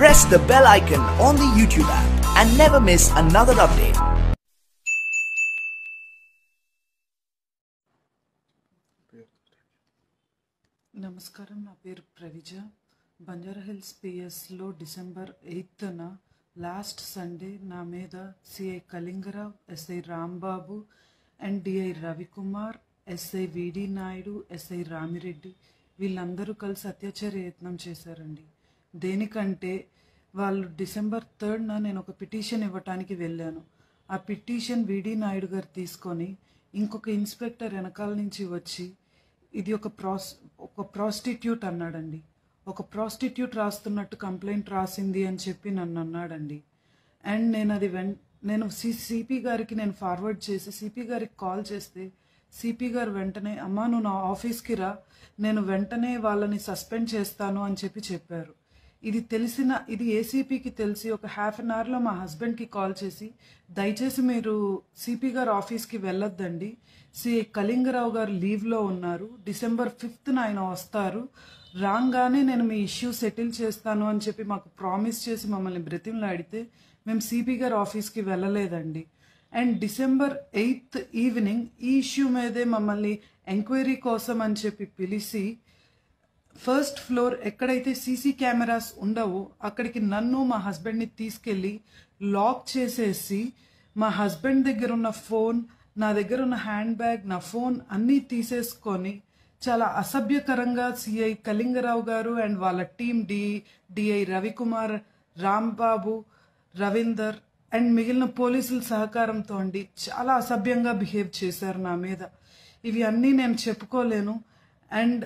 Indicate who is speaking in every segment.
Speaker 1: press the bell icon on the YouTube app and never miss another update.
Speaker 2: నమస్కారం నా పేరు Pravija Banjara Hills పిఎస్లో December ఎయిత్న లాస్ట్ సండే నా మీద CI Kalingarao SI Rambabu and DI Ravikumar SI VD Naidu SI Ramireddy వీళ్ళందరూ కలిసి అత్యాచార యత్నం చేశారండి దేనికంటే వాళ్ళు డిసెంబర్ థర్డ్న నేను ఒక పిటిషన్ ఇవ్వటానికి వెళ్ళాను ఆ పిటిషన్ విడి నాయుడు గారు తీసుకొని ఇంకొక ఇన్స్పెక్టర్ వెనకాల నుంచి వచ్చి ఇది ఒక ప్రాస్ ఒక ప్రాస్టిట్యూట్ అన్నాడండి ఒక ప్రాస్టిట్యూట్ రాస్తున్నట్టు కంప్లైంట్ రాసింది అని చెప్పి నన్ను అన్నాడండి అండ్ నేను అది వెన్ నేను సి సిపి గారికి నేను ఫార్వర్డ్ చేసి సిపి గారికి కాల్ చేస్తే సిపి గారు వెంటనే అమ్మా నువ్వు నా ఆఫీస్కి రా నేను వెంటనే వాళ్ళని సస్పెండ్ చేస్తాను అని చెప్పి చెప్పారు ఇది తెలిసిన ఇది ఏసీపీకి తెలిసి ఒక హాఫ్ అన్ అవర్లో మా హస్బెండ్కి కాల్ చేసి దయచేసి మీరు సిపి గారు ఆఫీస్కి వెళ్ళొద్దండి సి కళింగరావు గారు లీవ్లో ఉన్నారు డిసెంబర్ ఫిఫ్త్న ఆయన వస్తారు రాగానే నేను మీ ఇష్యూ సెటిల్ చేస్తాను అని చెప్పి మాకు ప్రామిస్ చేసి మమ్మల్ని బ్రతిమలాడితే మేము సిపి గారు ఆఫీస్కి వెళ్ళలేదండి అండ్ డిసెంబర్ ఎయిత్ ఈవినింగ్ ఈ ఇష్యూ మీదే మమ్మల్ని ఎంక్వైరీ కోసం అని చెప్పి పిలిచి ఫస్ట్ ఫ్లోర్ ఎక్కడైతే సీసీ కెమెరాస్ ఉండవో అక్కడికి నన్ను మా హస్బెండ్ని తీసుకెళ్ళి లాక్ చేసేసి మా హస్బెండ్ దగ్గర ఉన్న ఫోన్ నా దగ్గర ఉన్న హ్యాండ్ బ్యాగ్ నా ఫోన్ అన్నీ తీసేసుకొని చాలా అసభ్యకరంగా సిఐ కళింగరావు గారు అండ్ వాళ్ళ team D DI Ravikumar Rambabu Ravinder and మిగిలిన పోలీసుల సహకారంతో అండి చాలా అసభ్యంగా బిహేవ్ చేశారు నా మీద ఇవి అన్నీ నేను చెప్పుకోలేను అండ్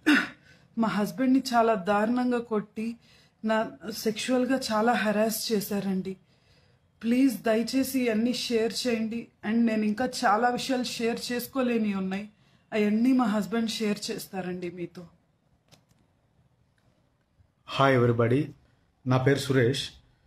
Speaker 2: మా హస్బెండ్ని చాలా దారుణంగా కొట్టి నా సెక్షువల్గా చాలా హెరాస్ చేశారండి ప్లీజ్ దయచేసి అన్నీ షేర్ చేయండి అండ్ నేను ఇంకా చాలా విషయాలు షేర్ చేసుకోలేని ఉన్నాయి అవన్నీ మా హస్బెండ్ షేర్ చేస్తారండి మీతో
Speaker 3: హాయ్ ఎవ్రీబడి నా పేరు Suresh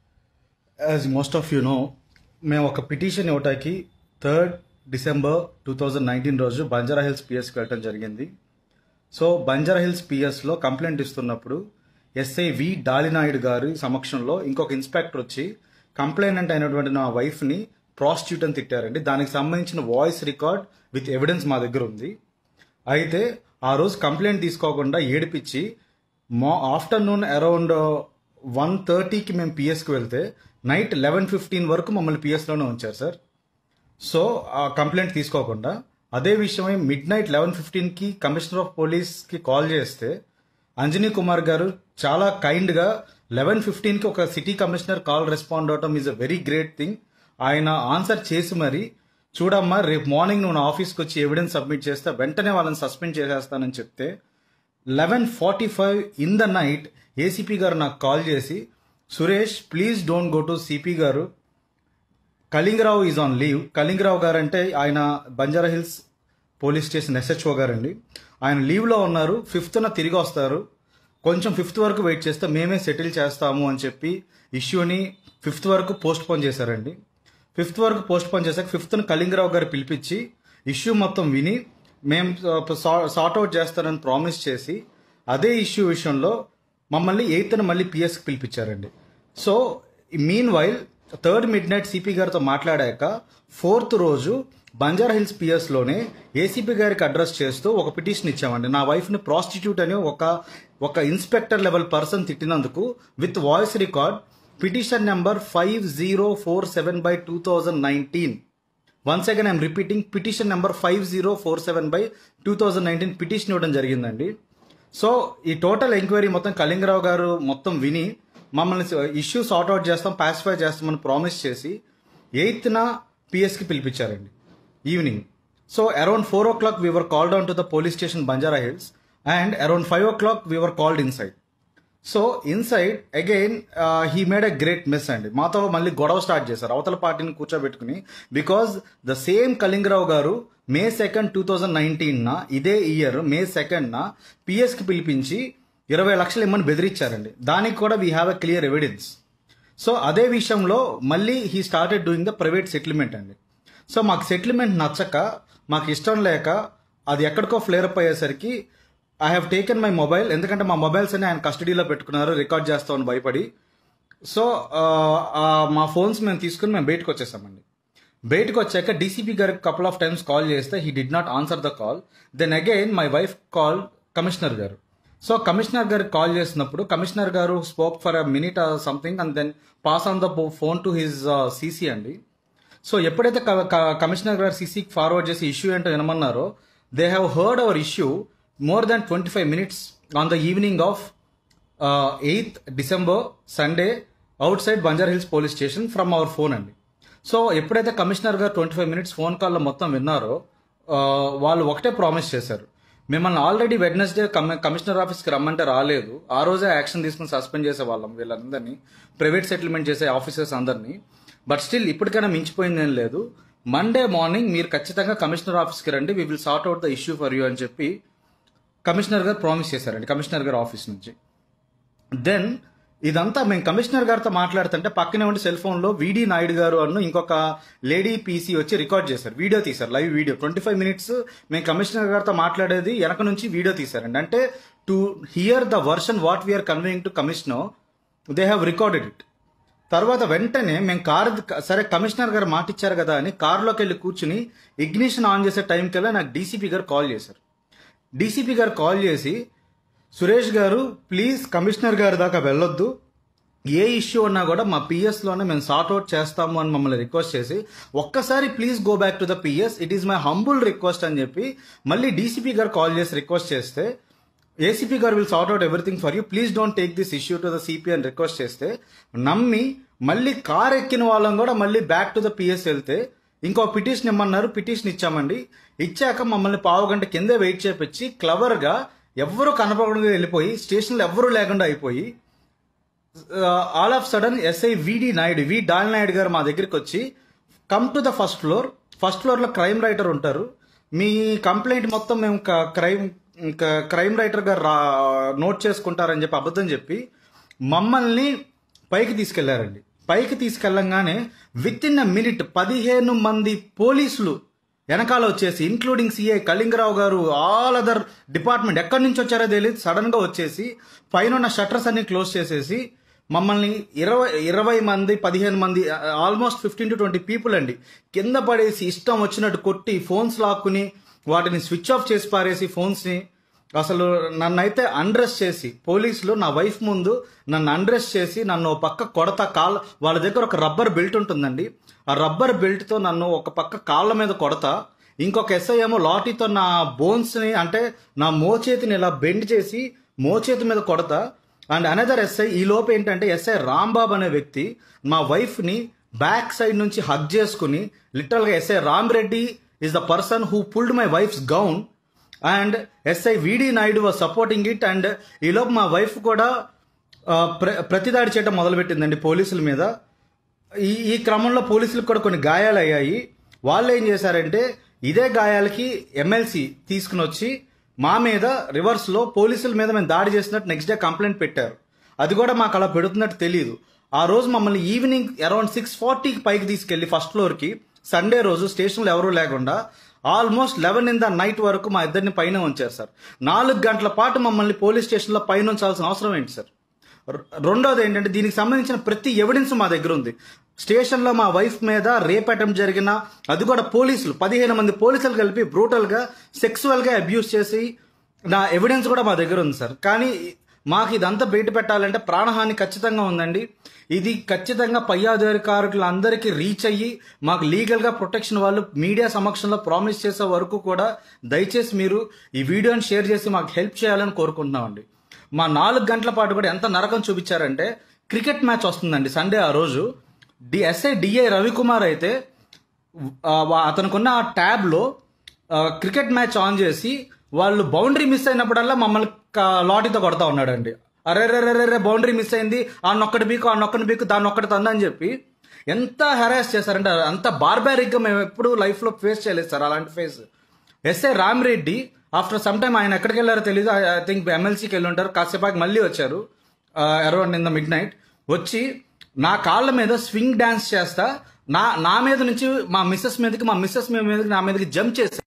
Speaker 3: as most of you know మేము ఒక పిటిషన్ ఇవ్వటానికి third December two thousand nineteen రోజు బంజారా హిల్స్ పిఎస్కి వెళ్ళటం జరిగింది సో బంజారా హిల్స్ పిఎస్లో కంప్లైంట్ ఇస్తున్నప్పుడు ఎస్ఐ వి డాలినాయుడు గారి సమక్షంలో ఇంకొక ఇన్స్పెక్టర్ వచ్చి కంప్లైనెంట్ అయినటువంటి నా వైఫ్ని ప్రాస్టిట్యూట్ అని తిట్టారండి దానికి సంబంధించిన వాయిస్ రికార్డ్ విత్ ఎవిడెన్స్ మా దగ్గర ఉంది అయితే ఆ రోజు కంప్లైంట్ తీసుకోకుండా ఏడిపించి మా ఆఫ్టర్నూన్ అరౌండ్ వన్ థర్టీకి మేము పిఎస్కి వెళ్తే నైట్ లెవెన్ ఫిఫ్టీన్ వరకు మమ్మల్ని పిఎస్లోనే ఉంచారు సార్ సో ఆ కంప్లైంట్ తీసుకోకుండా అదే విషయమై మిడ్ నైట్ లెవెన్ ఫిఫ్టీన్కి కమిషనర్ ఆఫ్ పోలీస్కి కాల్ చేస్తే అంజనీ కుమార్ గారు చాలా కైండ్గా లెవెన్ ఫిఫ్టీన్కి ఒక సిటీ కమిషనర్ కాల్ రెస్పాండ్ అవటం is a very great thing ఆయన ఆన్సర్ చేసి మరి చూడమ్మా రేపు మార్నింగ్ నువ్వు నా ఆఫీస్కి వచ్చి ఎవిడెన్స్ సబ్మిట్ చేస్తే వెంటనే వాళ్ళని సస్పెండ్ చేసేస్తానని చెప్తే eleven forty five in the night ACP గారు నాకు కాల్ చేసి Suresh please don't go to CP గారు Kalingarao is on leave Kalingarao గారు అంటే ఆయన Banjara hills police station SHO గారండి ఆయన లీవ్లో ఉన్నారు ఫిఫ్త్న తిరిగి వస్తారు కొంచెం ఫిఫ్త్ వరకు వెయిట్ చేస్తే మేమే సెటిల్ చేస్తాము అని చెప్పి ఇష్యూని ఫిఫ్త్ వరకు పోస్ట్ పోన్ చేశారండి ఫిఫ్త్ వరకు పోస్ట్ పోన్ చేశాక ఫిఫ్త్న కళింగరావు గారు పిలిపించి ఇష్యూ మొత్తం విని మేము సార్ట్ అవుట్ చేస్తారని ప్రామిస్ చేసి అదే ఇష్యూ విషయంలో మమ్మల్ని ఎయిత్న మళ్ళీ పిఎస్కి పిలిపించారండి so meanwhile third midnight CP గారితో మాట్లాడాక ఫోర్త్ రోజు బంజారా హిల్స్ పిఎస్లోనే ఏసీపీ గారికి అడ్రస్ చేస్తూ ఒక పిటిషన్ ఇచ్చామండి నా వైఫ్ని ప్రాస్టిట్యూట్ అని ఒక ఒక ఇన్స్పెక్టర్ లెవెల్ పర్సన్ తిట్టినందుకు with voice record petition number five zero four seven by two thousand nineteen once again I'm repeating petition number five zero four seven by two thousand nineteen petition ఇవ్వడం జరిగిందండి so ఈ total enquiry మొత్తం కళింగరావు గారు మొత్తం విని మమ్మల్ని issue sort out చేస్తాం pacify చేస్తామని ప్రామిస్ చేసి ఎయిత్న పిఎస్కి పిలిపించారండి evening so around four o'clock we are call down to the police station Banjara Hills and around five o'clock we are called inside so inside again he made a great miss అండి మాతో మళ్ళీ గొడవ start చేశారు అవతల పార్టీని కూర్చోబెట్టుకుని because the same Kalingarao గారు May second two thousand నైన్టీన్న ఇదే ఇయర్ మే సెకండ్న పిఎస్కి పిలిపించి ఇరవై లక్షలు ఇమ్మని బెదిరించారండి దానికి కూడా we have a clear evidence so అదే విషయంలో మళ్ళీ he started doing the private settlement అండి సో మాకు సెటిల్మెంట్ నచ్చక మాకు ఇష్టం లేక అది ఎక్కడికో ఫ్లేర్ అప్ అయ్యేసరికి I have taken my mobile ఎందుకంటే మా మొబైల్స్ అన్ని ఆయన కస్టడీలో పెట్టుకున్నారు రికార్డ్ చేస్తామని భయపడి సో ఆ, ఆ, మా ఫోన్స్ మేము తీసుకుని మేము బయటకు వచ్చేసామండి బయటకు వచ్చాక డీసీపీ గారికి కపుల్ ఆఫ్ టైమ్స్ కాల్ చేస్తే he did not answer the call then again my wife call commissioner గారు సో కమిషనర్ గారికి కాల్ చేసినప్పుడు కమిషనర్ గారు spoke for a minute something and then pass on the phone to his CC అండి so ఎప్పుడైతే క- క- commissioner గారు సీసీకి forward చేసి ఇష్యూ ఏంటో వినమన్నారో they have heard our issue more than twenty five minutes on the evening of eighth December Sunday outside Banjara hills police station from our phone అండి so ఎప్పుడైతే కమిషనర్ గారు ట్వంటీ ఫైవ్ మినిట్స్ ఫోన్ కాల్లో మొత్తం విన్నారో ఆ, వాళ్ళు ఒకటే promise చేశారు మిమ్మల్ని ఆల్రెడీ వెడ్నెస్డే కమిషనర్ ఆఫీస్కి రమ్మంటే రాలేదు ఆ రోజే యాక్షన్ తీసుకుని సస్పెండ్ చేసే వాళ్ళం వీళ్ళందరినీ ప్రైవేట్ సెటిల్మెంట్ చేసే ఆఫీసర్స్ అందరినీ బట్ స్టిల్ ఇప్పటికైనా మించిపోయింది ఏం లేదు మండే మార్నింగ్ మీరు ఖచ్చితంగా కమిషనర్ ఆఫీస్కి రండి we will sort out the issue for you అని చెప్పి కమిషనర్ గారు ప్రామిస్ చేశారండి కమిషనర్ గారు ఆఫీస్ నుంచి దెన్ ఇదంతా మేము కమిషనర్ గారితో మాట్లాడుతుంటే పక్కనే ఉండి సెల్ ఫోన్ లో విడి నాయుడు గారు అన్న ఇంకొక లేడీ పీసీ వచ్చి రికార్డ్ చేశారు వీడియో తీశారు live video twenty five minutes మేము కమిషనర్ గారితో మాట్లాడేది వెనక నుంచి వీడియో తీశారండి అంటే to hear the version what we are conveying to commissioner they have recorded it తర్వాత వెంటనే మేము కార్ సరే కమిషనర్ గారు మాట ఇచ్చారు కదా అని కార్లోకి వెళ్ళి కూర్చుని ఇగ్నిషన్ ఆన్ చేసే టైం కల్లా నాకు డీసీపీ గారు కాల్ చేశారు డీసీపీ గారు కాల్ చేసి సురేష్ గారు ప్లీజ్ కమిషనర్ గారి దాకా వెళ్ళొద్దు ఏ ఇష్యూ ఉన్నా కూడా మా పిఎస్ లోనే మేము సార్ట్ అవుట్ చేస్తాము అని మమ్మల్ని రిక్వెస్ట్ చేసి ఒక్కసారి please go back to the PS it is my humble request అని చెప్పి మళ్ళీ డీసీపీ గారు కాల్ చేసి రిక్వెస్ట్ చేస్తే ఏసీపీ గారు will sort out everything for you please don't take this issue to the CP అని రిక్వెస్ట్ చేస్తే నమ్మి మళ్ళీ కార్ ఎక్కిన వాళ్ళం కూడా మళ్ళీ బ్యాక్ టు ద పిఎస్ వెళ్తే ఇంకో పిటిషన్ ఇమ్మన్నారు పిటిషన్ ఇచ్చామండి ఇచ్చాక మమ్మల్ని పావు గంట కిందే వెయిట్ చేపించి క్లవర్ గా ఎవ్వరూ కనపడకుండా వెళ్ళిపోయి స్టేషన్లో ఎవ్వరూ లేకుండా అయిపోయి all of sudden SI VD Naidu we doll Naidu గారు మా దగ్గరికి వచ్చి come to the first floor first floor లో క్రైమ్ రైటర్ ఉంటారు మీ కంప్లైంట్ మొత్తం మేము క్రైమ్ క్రైమ్ రైటర్ గారు రా- నోట్ చేసుకుంటారని చెప్పి అబద్ధం చెప్పి మమ్మల్ని పైకి తీసుకెళ్లారండి పైకి తీసుకెళ్ళంగానే విత్ ఇన్ అ మినిట్ పదిహేను మంది పోలీసులు వెనకాల వచ్చేసి ఇంక్లూడింగ్ సిఐ కళింగరావు గారు ఆల్ అదర్ డిపార్ట్మెంట్ ఎక్కడి నుంచి వచ్చారో తెలియదు సడన్ గా వచ్చేసి పైన ఉన్న షట్టర్స్ అన్ని క్లోజ్ చేసేసి మమ్మల్ని ఇరవై ఇరవై మంది పదిహేను మంది almost fifteen to twenty people అండి కింద పడేసి ఇష్టం వచ్చినట్టు కొట్టి ఫోన్స్ లాక్కుని వాటిని స్విచ్ ఆఫ్ చేసి పారేసి ఫోన్స్ ని అసలు నన్నైతే అండ్రెస్ చేసి పోలీసులు నా వైఫ్ ముందు నన్ను అండ్రెస్ చేసి నన్ను ఒక పక్క కొడత కాల్ వాళ్ళ దగ్గర ఒక రబ్బర్ బెల్ట్ ఉంటుందండి ఆ రబ్బర్ బెల్ట్ తో నన్ను ఒక పక్క కాళ్ళ మీద కొడతా ఇంకొక ఎస్ఐ ఏమో లాఠీతో నా బోన్స్ ని అంటే నా మోచేతిని ఇలా బెండ్ చేసి మోచేతి మీద కొడతా అండ్ అనదర్ ఎస్ఐ ఈ లోపు ఏంటంటే ఎస్ఐ రాంబాబు అనే వ్యక్తి మా వైఫ్ ని బ్యాక్ సైడ్ నుంచి హగ్ చేసుకుని లిటరల్ గా SI Ram Reddy is the person who pulled my wife's gown and SI VD Naidu was supporting it and ఈలోపు మా వైఫ్ కూడా ఆ, ప్ర ప్రతిదాడి చేయడం మొదలుపెట్టిందండి పోలీసుల మీద ఈ ఈ క్రమంలో పోలీసులకు కూడా కొన్ని గాయాలు అయ్యాయి వాళ్ళు ఏం చేశారంటే ఇదే గాయాలకి ఎమ్మెల్సీ తీసుకుని వచ్చి మా మీద రివర్స్ లో పోలీసుల మీద మేము దాడి చేసినట్టు నెక్స్ట్ డే కంప్లైంట్ పెట్టారు అది కూడా మాకు అలా పెడుతున్నట్టు తెలియదు ఆ రోజు మమ్మల్ని ఈవినింగ్ అరౌండ్ సిక్స్ ఫార్టీకి పైకి తీసుకెళ్లి ఫస్ట్ ఫ్లోర్ కి సండే రోజు స్టేషన్లో ఎవరూ లేకుండా almost eleven in the night వరకు మా ఇద్దరిని పైన ఉంచారు సార్ నాలుగు గంటల పాటు మమ్మల్ని పోలీస్ స్టేషన్లో పైన ఉంచాల్సిన అవసరం ఏంటి సార్ రె- రెండోది ఏంటంటే దీనికి సంబంధించిన ప్రతి ఎవిడెన్స్ మా దగ్గర ఉంది స్టేషన్లో మా వైఫ్ మీద రేప్ అటెంప్ట్ జరిగిన అది కూడా పోలీసులు పదిహేను మంది పోలీసులు కలిపి బ్రూటల్ గా సెక్సువల్ గా అబ్యూస్ చేసి నా ఎవిడెన్స్ కూడా మా దగ్గర ఉంది సార్ కానీ మాకు ఇదంతా బయట పెట్టాలంటే ప్రాణహాని ఖచ్చితంగా ఉందండి ఇది ఖచ్చితంగా పై అధికారులందరికీ రీచ్ అయ్యి మాకు లీగల్ గా ప్రొటెక్షన్ వాళ్ళు మీడియా సమక్షంలో ప్రామిస్ చేసే వరకు కూడా దయచేసి మీరు ఈ వీడియోని షేర్ చేసి మాకు హెల్ప్ చేయాలని కోరుకుంటున్నామండి మా నాలుగు గంటల పాటు కూడా ఎంత నరకం చూపించారంటే క్రికెట్ మ్యాచ్ వస్తుందండి సండే ఆ రోజు డి ఎస్ఐ డిఐ రవికుమార్ అయితే ఆ, వా- అతనుకున్న ఆ ట్యాబ్లో ఆ, క్రికెట్ మ్యాచ్ ఆన్ చేసి వాళ్ళు బౌండరీ మిస్ అయినప్పుడల్లా మమ్మల్ని క- లాఠీతో కొడతా ఉన్నాడండి అరే రే రే రే రే బౌండరీ మిస్ అయింది ఆ నొక్కటి బీకు ఆ నొక్కటి బీకు దాన్ని ఒక్కటి తందని చెప్పి ఎంత హెరాస్ చేశారంటే అంత బార్బారిక్ గా మేము ఎప్పుడు లైఫ్ లో ఫేస్ చేయలేదు సార్ అలాంటి face SI Ramireddy after some time ఆయన ఎక్కడికి వెళ్ళారో తెలియదు ఐ థింక్ ఎమ్మెల్సీకి వెళ్ళి ఉంటారు కాసేపాకి మళ్ళీ వచ్చారు around in the midnight వచ్చి నా కాళ్ళ మీద స్వింగ్ డాన్స్ చేస్తా నా నా మీద నుంచి మా మిస్సెస్ మీదకి మా మిస్సెస్ మీదకి నా మీదకి జంప్ చేశారు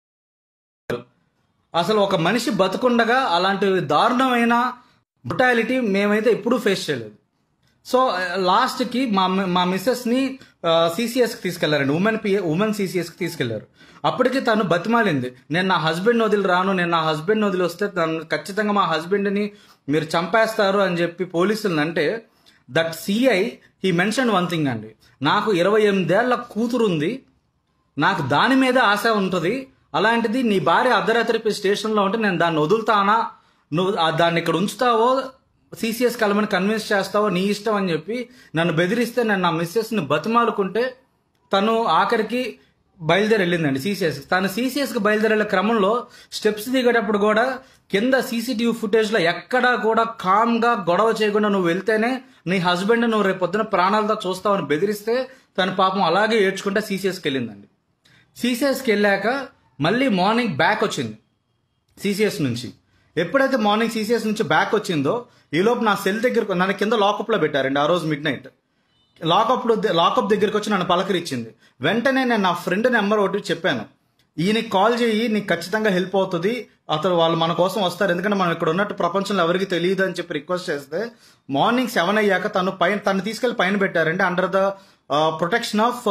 Speaker 3: అసలు ఒక మనిషి బతుకుండగా అలాంటి దారుణమైన బ్రుటాలిటీ మేమైతే ఎప్పుడూ ఫేస్ చేయలేదు సో లాస్ట్కి మా మా మిస్సెస్ని సిసిఎస్కి తీసుకెళ్లారండి ఉమెన్ పి ఉమెన్ సిసిఎస్కి తీసుకెళ్లారు అప్పటికి తను బతిమాలింది నేను నా హస్బెండ్ వదిలి రాను నేను నా హస్బెండ్ వదిలి వస్తే తను ఖచ్చితంగా మా హస్బెండ్ని మీరు చంపేస్తారు అని చెప్పి పోలీసులను అంటే that CI he mention one thing అండి నాకు ఇరవై ఎనిమిదేళ్ల కూతురు ఉంది నాకు దాని మీద ఆశ ఉంటుంది అలాంటిది నీ భార్య అర్ధరాత్రి స్టేషన్లో ఉంటే నేను దాన్ని వదులుతానా నువ్వు ఆ దాన్ని ఇక్కడ ఉంచుతావో సిసిఎస్ కలమని కన్విన్స్ చేస్తావో నీ ఇష్టం అని చెప్పి నన్ను బెదిరిస్తే నేను నా మిస్సెస్ని బతిమాలుకుంటే తను ఆఖరికి బయలుదేరి వెళ్ళిందండి సిసిఎస్ తను సిసిఎస్కి బయలుదేరే క్రమంలో స్టెప్స్ దిగేటప్పుడు కూడా కింద సీసీటీవీ ఫుటేజ్లో ఎక్కడా కూడా కామ్గా గొడవ చేయకుండా నువ్వు వెళ్తేనే నీ హస్బెండ్ నువ్వు రేపు పొద్దున ప్రాణాలతో చూస్తావని బెదిరిస్తే తన పాపం అలాగే ఏడ్చుకుంటే సీసీఎస్కి వెళ్ళిందండి సీసీఎస్కి వెళ్ళాక మళ్ళీ మార్నింగ్ బ్యాక్ వచ్చింది సిసిఎస్ నుంచి ఎప్పుడైతే మార్నింగ్ సిసిఎస్ నుంచి బ్యాక్ వచ్చిందో ఈలోపు నా సెల్ దగ్గరకు నన్ను కింద లాకప్లో పెట్టారండి ఆ రోజు మిడ్ నైట్ లాకప్లో లాకప్ దగ్గరికి వచ్చి నన్ను పలకరించింది వెంటనే నేను నా ఫ్రెండ్ నెంబర్ ఒకటి చెప్పాను ఈయనకి కాల్ చేయి నీకు ఖచ్చితంగా హెల్ప్ అవుతుంది అతను వాళ్ళు మన కోసం వస్తారు ఎందుకంటే మనం ఇక్కడ ఉన్నట్టు ప్రపంచంలో ఎవరికి తెలియదు అని చెప్పి రిక్వెస్ట్ చేస్తే మార్నింగ్ సెవెన్ అయ్యాక తను పైన తను తీసుకెళ్లి పైన పెట్టారండి under the protection of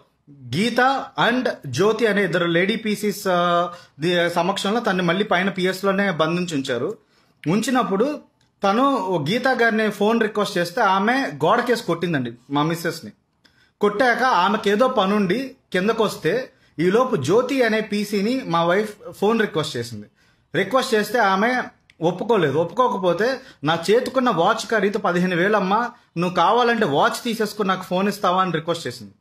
Speaker 3: Geeta and Jyothi అనే ఇద్దరు లేడీ పీసీస్ సమక్షంలో తను మళ్ళీ పైన పిఎస్ లోనే బంధించి ఉంచారు ఉంచినప్పుడు తను గీత గారిని ఫోన్ రిక్వెస్ట్ చేస్తే ఆమె గోడ కేసు కొట్టిందండి మా మిస్సెస్ ని కొట్టాక ఆమెకి ఏదో పనుండి కిందకు వస్తే ఈలోపు జ్యోతి అనే పీసీని మా వైఫ్ ఫోన్ రిక్వెస్ట్ చేసింది రిక్వెస్ట్ చేస్తే ఆమె ఒప్పుకోలేదు ఒప్పుకోకపోతే నా చేతుకున్న వాచ్ ఖరీదు పదిహేను వేలమ్మా నువ్వు కావాలంటే వాచ్ తీసేసుకుని నాకు ఫోన్ ఇస్తావా అని రిక్వెస్ట్ చేసింది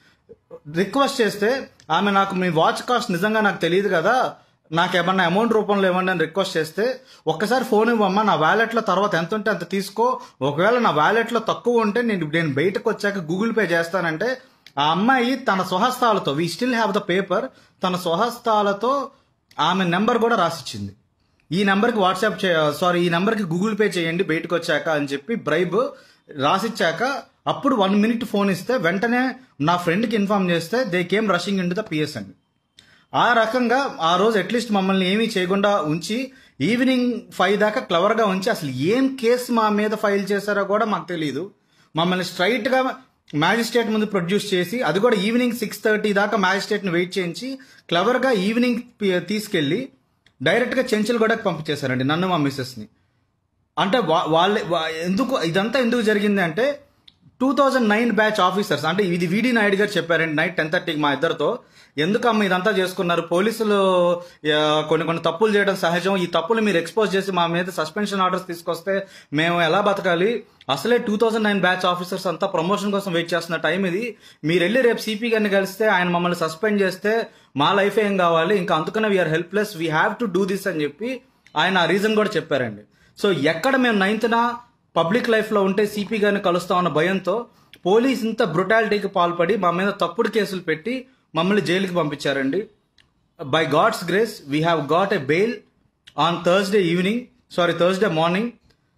Speaker 3: రిక్వెస్ట్ చేస్తే ఆమె నాకు మీ వాచ్ కాస్ట్ నిజంగా నాకు తెలియదు కదా నాకు ఏమన్నా అమౌంట్ రూపంలో ఇవ్వండి అని రిక్వెస్ట్ చేస్తే ఒక్కసారి ఫోన్ ఇవ్వమ్మా నా వ్యాలెట్లో తర్వాత ఎంత ఉంటే అంత తీసుకో ఒకవేళ నా వ్యాలెట్లో తక్కువ ఉంటే నేను నేను బయటకు వచ్చాక గూగుల్ పే చేస్తానంటే ఆ అమ్మాయి తన స్వహస్తాలతో we still have the paper తన స్వహస్తాలతో ఆమె నెంబర్ కూడా రాసిచ్చింది ఈ నెంబర్కి వాట్సాప్ చే సారీ ఈ నెంబర్కి గూగుల్ పే చేయండి బయటకు వచ్చాక అని చెప్పి బ్రైబ్ రాసిచ్చాక అప్పుడు వన్ మినిట్ ఫోన్ ఇస్తే వెంటనే నా ఫ్రెండ్కి ఇన్ఫార్మ్ చేస్తే they came rushing in the PS అండి ఆ రకంగా ఆ రోజు అట్లీస్ట్ మమ్మల్ని ఏమీ చేయకుండా ఉంచి ఈవినింగ్ ఫైవ్ దాకా క్లవర్గా ఉంచి అసలు ఏం కేసు మా మీద ఫైల్ చేశారో కూడా మాకు తెలియదు మమ్మల్ని స్ట్రైట్గా మ్యాజిస్ట్రేట్ ముందు ప్రొడ్యూస్ చేసి అది కూడా ఈవినింగ్ సిక్స్ థర్టీ దాకా మ్యాజిస్ట్రేట్ని వెయిట్ చేయించి క్లవర్గా ఈవినింగ్ పి- తీసుకెళ్ళి డైరెక్ట్గా చెంచులగూడకు పంపించేశారండి నన్ను మా మిస్సెస్ని అంటే వా- వాళ్ళే వా- ఎందుకు ఇదంతా ఎందుకు జరిగింది అంటే two thousand nine batch officers అంటే ఇది వీడి నాయుడు గారు చెప్పారండి నైట్ టెన్ థర్టీకి మా ఇద్దరితో ఎందుకమ్మ ఇదంతా చేసుకున్నారు పోలీసులు ఆ, కొన్ని కొన్ని తప్పులు చేయడం సహజం ఈ తప్పులు మీరు ఎక్స్పోజ్ చేసి మా మీద సస్పెన్షన్ ఆర్డర్స్ తీసుకొస్తే మేము ఎలా బతకాలి అసలే two thousand nine batch officers అంతా ప్రమోషన్ కోసం వెయిట్ చేస్తున్న టైం ఇది మీరు వెళ్ళి రేపు సిపి గారిని కలిస్తే ఆయన మమ్మల్ని సస్పెండ్ చేస్తే మా లైఫ్ ఏం కావాలి ఇంకా అందుకనే we are helpless we have to do this అని చెప్పి ఆయన ఆ రీజన్ కూడా చెప్పారండి సో ఎక్కడ మేము నైన్త్న పబ్లిక్ లైఫ్లో ఉంటే సిపి గారిని కలుస్తామన్న భయంతో పోలీస్ ఇంత బ్రుటాలిటీకి పాల్పడి మా మీద తప్పుడు కేసులు పెట్టి మమ్మల్ని జైలుకి పంపించారండి by God's grace we have got a bail on Thursday evening sorry Thursday morning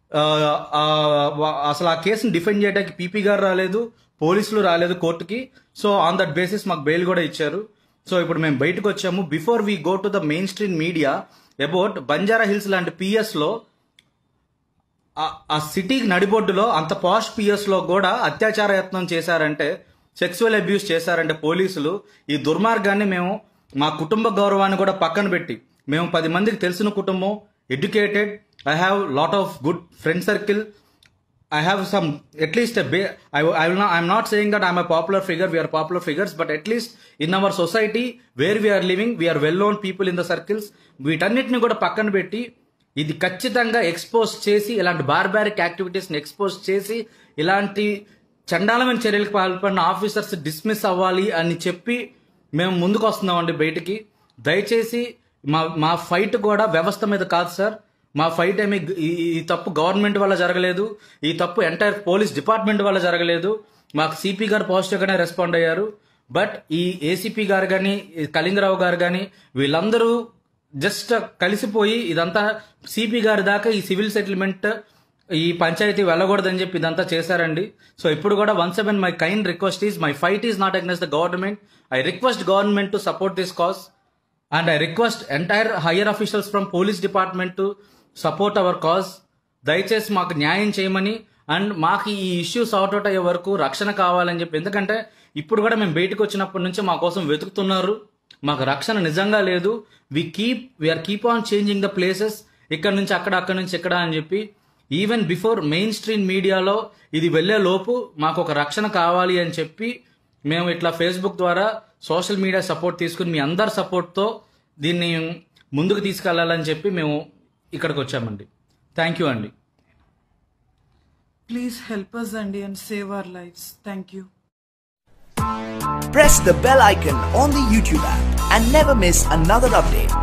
Speaker 3: అసలు ఆ కేసుని డిఫెండ్ చేయడానికి పీపీ గారు రాలేదు పోలీసులు రాలేదు కోర్టుకి సో ఆన్ దట్ బేసిస్ మాకు బెయిల్ కూడా ఇచ్చారు సో ఇప్పుడు మేము బయటకు వచ్చాము before we go to the mainstream media about Banjara Hills లాంటి పిఎస్లో ఆ- ఆ సిటీకి నడిబొడ్డులో అంత పాష్ పిఎస్ లో కూడా అత్యాచార యత్నం చేశారంటే సెక్సువల్ అబ్యూస్ చేశారంటే పోలీసులు ఈ దుర్మార్గాన్ని మేము మా కుటుంబ గౌరవాన్ని కూడా పక్కన పెట్టి మేము పది మందికి తెలిసిన కుటుంబం educated I have lot of good friend circle I have some, at least a ba- I, I will not, I'm not saying that I'm a popular figure, we are popular figures, but at least in our society, where we are living, we are well known people in the circles, వీటన్నిటిని కూడా పక్కన పెట్టి ఇది ఖచ్చితంగా expose చేసి ఇలాంటి barbaric యాక్టివిటీస్ని expose చేసి ఇలాంటి చండాలమైన చర్యలకు పాల్పడిన ఆఫీసర్స్ డిస్మిస్ అవ్వాలి అని చెప్పి మేము ముందుకు వస్తున్నామండి బయటికి దయచేసి మా మా ఫైట్ కూడా వ్యవస్థ మీద కాదు సార్ మా ఫైట్ ఏమి ఈ ఈ తప్పు గవర్నమెంట్ వల్ల జరగలేదు ఈ తప్పు ఎంటైర్ పోలీస్ డిపార్ట్మెంట్ వల్ల జరగలేదు మాకు సిపి గారు పాజిటివ్గానే రెస్పాండ్ అయ్యారు బట్ ఈ ఏసీపీ గారు కానీ కళింగరావు గారు కానీ వీళ్ళందరూ జస్ట్ కలిసిపోయి ఇదంతా సిపి గారి దాకా ఈ సివిల్ సెటిల్మెంట్ ఈ పంచాయతీ వెళ్ళకూడదని చెప్పి ఇదంతా చేశారండి సో ఇప్పుడు కూడా once again my kind request is my fight is not against the government I request government to support this cause and I request entire higher officials from police department to support our cause దయచేసి మాకు న్యాయం చేయమని
Speaker 4: and మాకు ఈ issue sort out అయ్యే వరకు రక్షణ కావాలని చెప్పి ఎందుకంటే ఇప్పుడు కూడా మేము బయటకు వచ్చినప్పటి నుంచి మా కోసం వెతుకుతున్నారు మాకు రక్షణ నిజంగా లేదు we keep we are keep on changing the places ఇక్కడ నుంచి అక్కడ అక్కడ నుంచి ఇక్కడ అని చెప్పి ఈవెన్ బిఫోర్ మెయిన్ స్ట్రీమ్ మీడియాలో ఇది వెళ్లే లోపు మాకు ఒక రక్షణ కావాలి అని చెప్పి మేము ఇట్లా ఫేస్బుక్ ద్వారా సోషల్ మీడియా సపోర్ట్ తీసుకుని మీ అందరి సపోర్ట్తో దీన్ని ముందుకు తీసుకెళ్లాలని చెప్పి మేము ఇక్కడికి వచ్చామండి థ్యాంక్ యూ అండి
Speaker 2: ప్లీజ్ హెల్ప్ అస్ అండి and save our lives thank you
Speaker 1: Press the bell icon on the YouTube app and never miss another update.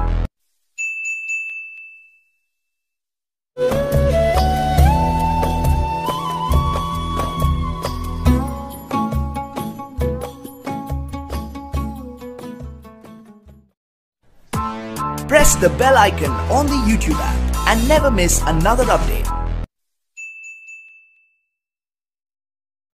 Speaker 1: Press the bell icon on the YouTube app and never miss another update.